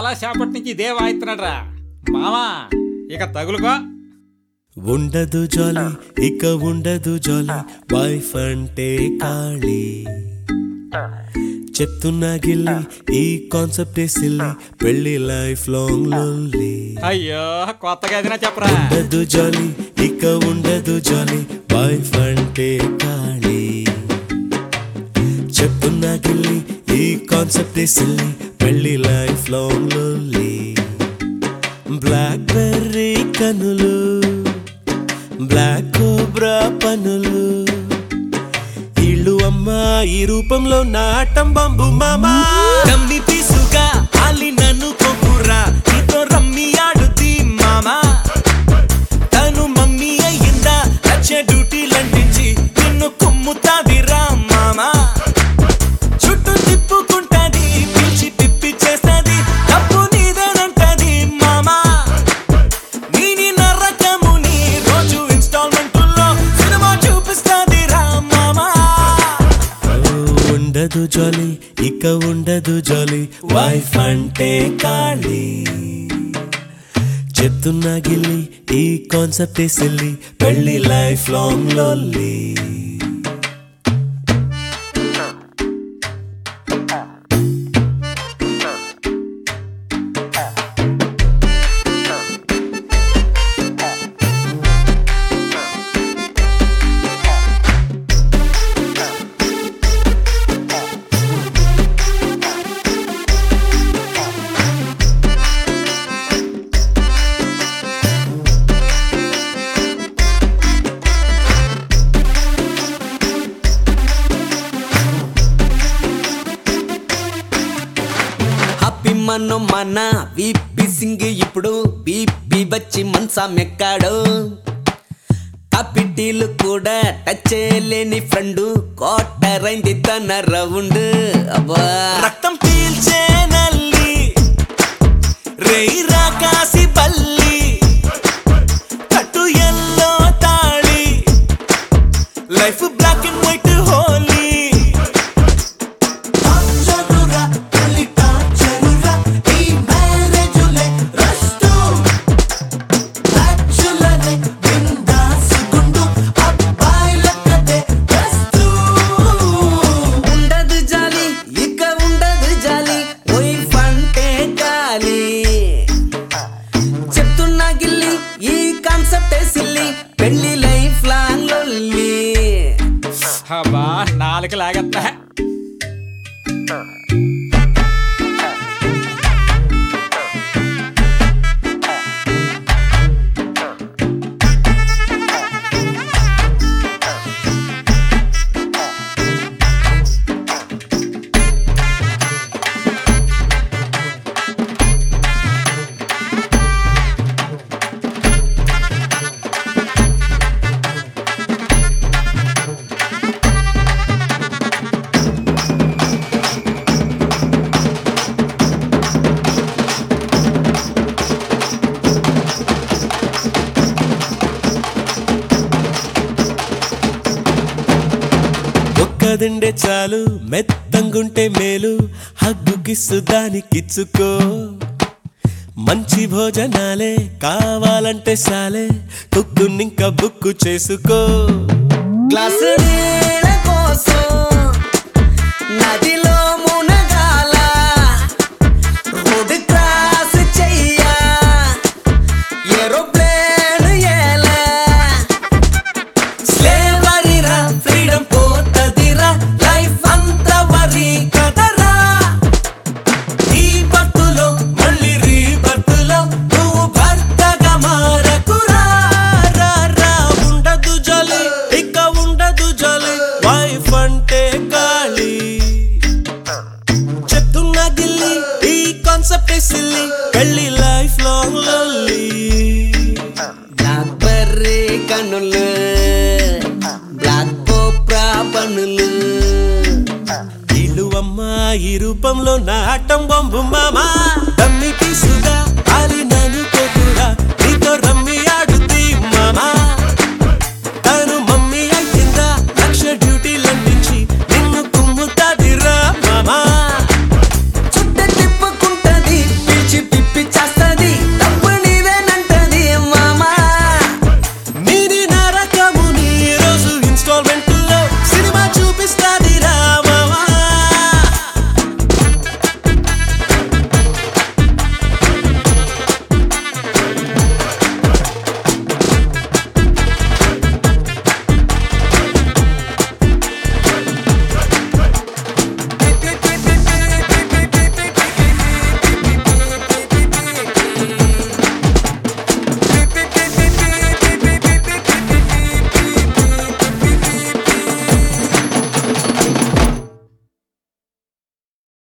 చాలా సేపటి నుంచి ఇదే వాయిస్తున్నాడు రా మామా ఇక తగులుకో ఉండదు జాలి ఇక ఉండదు జాలి వైఫ్ అంటే ఖాళీ చెప్తున్నా గిల్లి ఈ కాన్సెప్ట్ సిల్లి పెళ్లి లైఫ్ లాంగ్ లోన్లీ అయ్యో కొత్తగా ఏదైనా చెప్పరా ఉండదు జాలి ఇక ఉండదు జాలి వైఫ్ అంటే ఖాళీ చెప్తున్నా గిల్లి ఈ కాన్సెప్ట్ సిల్లి పెళ్లి life long lonely blackberry కనులు బ్లాక్ కోబ్రా పనులు ఇళ్ళు అమ్మా ఈ రూపంలో నాటం బంబు మామా కమ్మి పీసుగా అల్లి నన్ను కొప్పురా నీతో రమ్మి ఆడుతీ మామా తను మమ్మీ అయ్యిందా వచ్చే డ్యూటీలంటించి నిన్ను కుమ్ముతాదిరా మామా చుట్టూ తిప్పుకుంటాది పిలిచి పిప్పి చేస్తాది తప్పు నీదేనంటది మామా నీని నరకముని రోజు ఇన్స్టాల్మెంటుల్లో సినిమా చూపిస్తాది రా మామా ఉండదు జాలి ఇక ఉండదు జాలి వైఫ్ అంటే ఖాళీ చెప్తున్నా గిల్లి ఈ కాన్సెప్ట్ సిల్లి పెళ్లి లైఫ్ లాంగ్ లోల్లీ హ్యాపీ మన్నో మన విపి సింగ్ ఇప్పుడు బీపీ వచ్చి మనసా మెక్కాడు కాపిటీలు కూడా టచ్ చేయలేని ఫ్రెండ్ కోటరైంది తన రౌండ్ అబ్బా రక్తం పీల్చే నల్లి రేయి రాకాసి బల్లి కట్టు ఎల్లో తాళి life black and white Holi ఉండదు జాలి ఇక ఉండదు జాలి వైఫ్ అంటే గాలి చెప్తున్నా గిల్లి ఈ కాన్సెప్ట్ సిల్లి పెళ్లి లైఫ్ లాంగ్ లొల్లి అబ్బా నాలుగు లాగత్తా ఒక్కదిండే చాలు మెత్తంగుంటే మేలు హగ్గు కిస్సు దానికిచ్చుకో మంచి భోజనాలే కావాలంటే సాలే కుక్కునింక బుక్కు చేసుకో గ్లాసు నీళ్ళ కోసం నదిలో మునగాల రోడ్ క్రాస్ చెయ్యా ఏరోప్లేన్ ఎలా స్లేవరీరా ఫ్రీడమ్ పోతదిరా లైఫ్ అంతా వరి కదరా ఈ బతులో మళ్ళీ రీ బతులో నువ్వు భర్తగా మారకురా రా రా ఉండదు జాలి ఇక ఉండదు జాలి వైఫ్ అంటే గాలి చెప్తున్నా గిల్లి ఈ కాన్సెప్ట్ సిల్లి పెళ్లి లైఫ్ లాంగ్ లొల్లి బ్లాక్ బర్రీ కనులు బ్లాక్ కోప్రా పనులు ఇల్లు అమ్మా ఈ రూపంలో నాటం బొంబు మామా